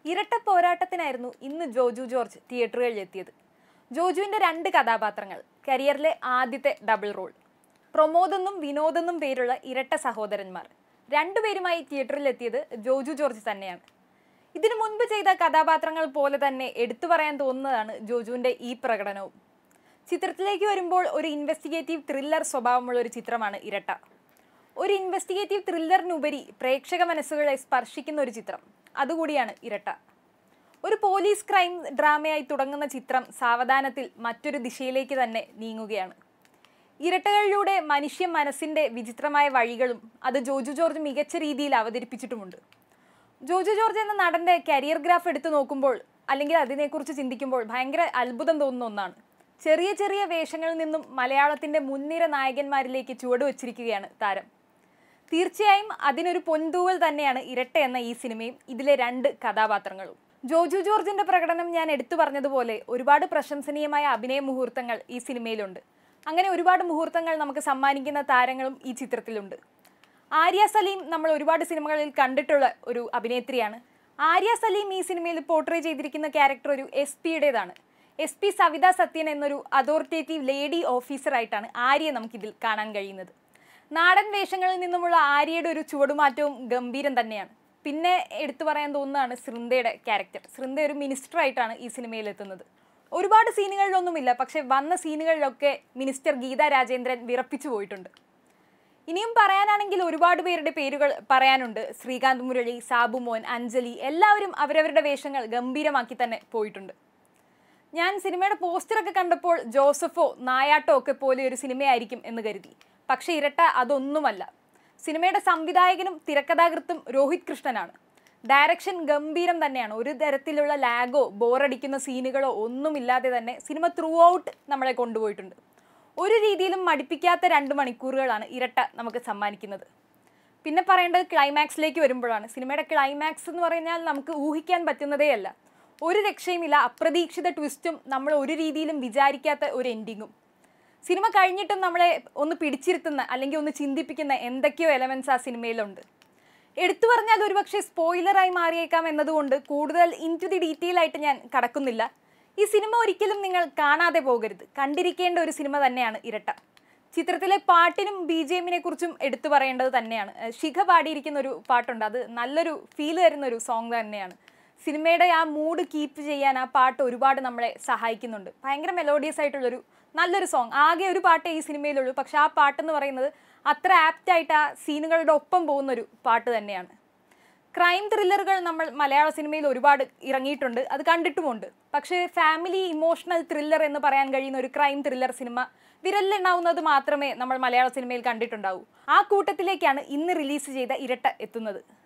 ഇരട്ട പോരാട്ടത്തിനായിരുന്നു ഇന്ന് ജോജു ജോർജ് തിയേറ്ററുകളിൽ എത്തിയത് ജോജുവിൻ്റെ രണ്ട് കഥാപാത്രങ്ങൾ കരിയറിലെ ആദ്യത്തെ ഡബിൾ റോൾ പ്രമോദ് എന്നും വിനോദ് എന്നും പേരുള്ള ഇരട്ട സഹോദരന്മാർ രണ്ടുപേരുമായി തിയേറ്ററിൽ എത്തിയത് ജോജു ജോർജ് തന്നെയാണ് ഇതിനു മുൻപ് ചെയ്ത കഥാപാത്രങ്ങൾ പോലെ തന്നെ എടുത്തു പറയാൻ തോന്നുന്നതാണ് ജോജുവിൻ്റെ ഈ പ്രകടനവും ചിത്രത്തിലേക്ക് വരുമ്പോൾ ഒരു ഇൻവെസ്റ്റിഗേറ്റീവ് ത്രില്ലർ സ്വഭാവമുള്ള ഒരു ചിത്രമാണ് ഇരട്ട ഒരു ഇൻവെസ്റ്റിഗേറ്റീവ് ത്രില്ലറിനുപരി പ്രേക്ഷക മനസ്സുകളെ സ്പർശിക്കുന്ന ഒരു ചിത്രം അതുകൂടിയാണ് ഇരട്ട ഒരു പോലീസ് ക്രൈം ഡ്രാമയായി തുടങ്ങുന്ന ചിത്രം സാവധാനത്തിൽ മറ്റൊരു ദിശയിലേക്ക് തന്നെ നീങ്ങുകയാണ് ഇരട്ടകളിലൂടെ മനുഷ്യ മനസ്സിൻ്റെ വിചിത്രമായ വഴികളും അത് ജോജു ജോർജ് മികച്ച രീതിയിൽ അവതരിപ്പിച്ചിട്ടുമുണ്ട് ജോജു ജോർജ് എന്ന നടൻ്റെ കരിയർ ഗ്രാഫ് എടുത്തു നോക്കുമ്പോൾ അല്ലെങ്കിൽ അതിനെക്കുറിച്ച് ചിന്തിക്കുമ്പോൾ ഭയങ്കര അത്ഭുതം തോന്നുന്ന ഒന്നാണ് ചെറിയ ചെറിയ വേഷങ്ങളിൽ നിന്നും മലയാളത്തിൻ്റെ മുൻനിര നായകന്മാരിലേക്ക് ചുവടുവച്ചിരിക്കുകയാണ് താരം തീർച്ചയായും അതിനൊരു പൊൻതൂവൽ തന്നെയാണ് ഇരട്ട എന്ന ഈ സിനിമയും ഇതിലെ രണ്ട് കഥാപാത്രങ്ങളും ജോജു ജോർജിന്റെ പ്രകടനം ഞാൻ എടുത്തു പറഞ്ഞതുപോലെ ഒരുപാട് പ്രശംസനീയമായ അഭിനയ മുഹൂർത്തങ്ങൾ ഈ സിനിമയിലുണ്ട് അങ്ങനെ ഒരുപാട് മുഹൂർത്തങ്ങൾ നമുക്ക് സമ്മാനിക്കുന്ന താരങ്ങളും ഈ ചിത്രത്തിലുണ്ട് ആര്യ സലീം നമ്മൾ ഒരുപാട് സിനിമകളിൽ കണ്ടിട്ടുള്ള ഒരു അഭിനേത്രിയാണ് ആര്യ സലീം ഈ സിനിമയിൽ പോർട്രേ ചെയ്തിരിക്കുന്ന ക്യാരക്ടർ ഒരു എസ് പിയുടേതാണ് എസ് പി സവിത സത്യൻ എന്നൊരു അതോറിറ്റേറ്റീവ് ലേഡി ഓഫീസറായിട്ടാണ് ആര്യയെ നമുക്കിതിൽ കാണാൻ കഴിയുന്നത് നാടൻ വേഷങ്ങളിൽ നിന്നുമുള്ള ആര്യയുടെ ഒരു ചുവടുമാറ്റവും ഗംഭീരം തന്നെയാണ് പിന്നെ എടുത്തു പറയാൻ തോന്നുന്നതാണ് സൃന്ദയുടെ ക്യാരക്ടർ സൃന്ദ ഒരു മിനിസ്റ്റർ ആയിട്ടാണ് ഈ സിനിമയിൽ എത്തുന്നത് ഒരുപാട് സീനുകളിലൊന്നുമില്ല പക്ഷെ വന്ന സീനുകളിലൊക്കെ മിനിസ്റ്റർ ഗീത രാജേന്ദ്രൻ വിറപ്പിച്ചു പോയിട്ടുണ്ട് ഇനിയും പറയാനാണെങ്കിൽ ഒരുപാട് പേരുടെ പേരുകൾ പറയാനുണ്ട് ശ്രീകാന്ത് മുരളി സാബു മോൻ അഞ്ജലി എല്ലാവരും അവരവരുടെ വേഷങ്ങൾ ഗംഭീരമാക്കി തന്നെ പോയിട്ടുണ്ട് ഞാൻ സിനിമയുടെ പോസ്റ്ററൊക്കെ കണ്ടപ്പോൾ ജോസഫോ നായാട്ടോ ഒക്കെ പോലെ ഒരു സിനിമയായിരിക്കും എന്ന് കരുതി പക്ഷേ ഇരട്ട അതൊന്നുമല്ല സിനിമയുടെ സംവിധായകനും തിരക്കഥാകൃത്തും രോഹിത് കൃഷ്ണനാണ് ഡയറക്ഷൻ ഗംഭീരം തന്നെയാണ് ഒരു തരത്തിലുള്ള ലാഗോ ബോറടിക്കുന്ന സീനുകളോ ഒന്നുമില്ലാതെ തന്നെ സിനിമ ത്രൂ ഔട്ട് നമ്മളെ കൊണ്ടുപോയിട്ടുണ്ട് ഒരു രീതിയിലും മടിപ്പിക്കാത്ത രണ്ട് മണിക്കൂറുകളാണ് ഇരട്ട നമുക്ക് സമ്മാനിക്കുന്നത് പിന്നെ പറയേണ്ടത് ക്ലൈമാക്സിലേക്ക് വരുമ്പോഴാണ് സിനിമയുടെ ക്ലൈമാക്സ് എന്ന് പറഞ്ഞാൽ നമുക്ക് ഊഹിക്കാൻ പറ്റുന്നതേയല്ല ഒരു രക്ഷയുമില്ല അപ്രതീക്ഷിത ട്വിസ്റ്റും നമ്മൾ ഒരു രീതിയിലും വിചാരിക്കാത്ത ഒരു എൻഡിങ്ങും സിനിമ കഴിഞ്ഞിട്ടും നമ്മളെ ഒന്ന് പിടിച്ചിരുത്തുന്ന അല്ലെങ്കിൽ ഒന്ന് ചിന്തിപ്പിക്കുന്ന എന്തൊക്കെയോ എലമെൻസ് ആ സിനിമയിലുണ്ട് എടുത്തു പറഞ്ഞാൽ ഒരുപക്ഷെ സ്പോയിലറായി മാറിയേക്കാം എന്നതുകൊണ്ട് കൂടുതൽ ഇൻ ടു ദി ഡീറ്റെയിൽ ആയിട്ട് ഞാൻ കടക്കുന്നില്ല ഈ സിനിമ ഒരിക്കലും നിങ്ങൾ കാണാതെ പോകരുത് കണ്ടിരിക്കേണ്ട ഒരു സിനിമ തന്നെയാണ് ഇരട്ട ചിത്രത്തിലെ പാട്ടിനും ബി ജി എമ്മിനെ കുറിച്ചും എടുത്തു പറയേണ്ടത് തന്നെയാണ് ഏഹ് ശിഖ പാടിയിരിക്കുന്ന ഒരു പാട്ടുണ്ട് അത് നല്ലൊരു ഫീൽ തരുന്ന ഒരു സോങ് തന്നെയാണ് സിനിമയുടെ ആ മൂഡ് കീപ്പ് ചെയ്യാൻ ആ പാട്ട് ഒരുപാട് നമ്മളെ സഹായിക്കുന്നുണ്ട് ഭയങ്കര മെലോഡിയസ് ആയിട്ടുള്ളൊരു നല്ലൊരു സോങ് ആകെ ഒരു പാട്ടേ ഈ സിനിമയിലുള്ളൂ പക്ഷെ ആ പാട്ടെന്ന് പറയുന്നത് അത്ര ആപ്റ്റ് ആയിട്ട് ആ സീനുകളുടെ ഒപ്പം പോകുന്ന ഒരു പാട്ട് തന്നെയാണ് ക്രൈം ത്രില്ലറുകൾ നമ്മൾ മലയാള സിനിമയിൽ ഒരുപാട് ഇറങ്ങിയിട്ടുണ്ട് അത് കണ്ടിട്ടുമുണ്ട് പക്ഷേ ഫാമിലി ഇമോഷണൽ ത്രില്ലർ എന്ന് പറയാൻ കഴിയുന്ന ഒരു ക്രൈം ത്രില്ലർ സിനിമ വിരലിലെണ്ണാവുന്നത് മാത്രമേ നമ്മൾ മലയാള സിനിമയിൽ കണ്ടിട്ടുണ്ടാവൂ ആ കൂട്ടത്തിലേക്കാണ് ഇന്ന് റിലീസ് ചെയ്ത ഇരട്ട എത്തുന്നത്